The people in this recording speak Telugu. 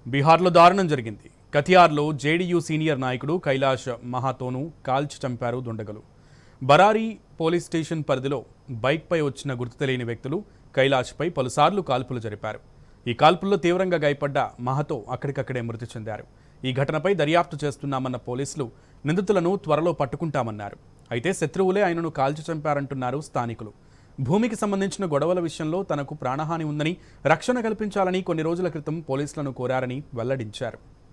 బీహార్లో దారుణం జరిగింది కతియార్లో జేడీయూ సీనియర్ నాయకుడు కైలాష్ మహాతోను కాల్చి చంపారు దుండగలు బరారి పోలీస్ స్టేషన్ పరిధిలో బైక్పై వచ్చిన గుర్తు తెలియని వ్యక్తులు కైలాష్పై పలుసార్లు కాల్పులు జరిపారు ఈ కాల్పుల్లో తీవ్రంగా గాయపడ్డ మహతో అక్కడికక్కడే మృతి చెందారు ఈ ఘటనపై దర్యాప్తు చేస్తున్నామన్న పోలీసులు నిందితులను త్వరలో పట్టుకుంటామన్నారు అయితే శత్రువులే ఆయనను కాల్చి చంపారంటున్నారు స్థానికులు భూమికి సంబంధించిన గొడవల విషయంలో తనకు ప్రాణహాని ఉందని రక్షణ కల్పించాలని కొన్ని రోజుల క్రితం పోలీసులను కోరారని వెల్లడించారు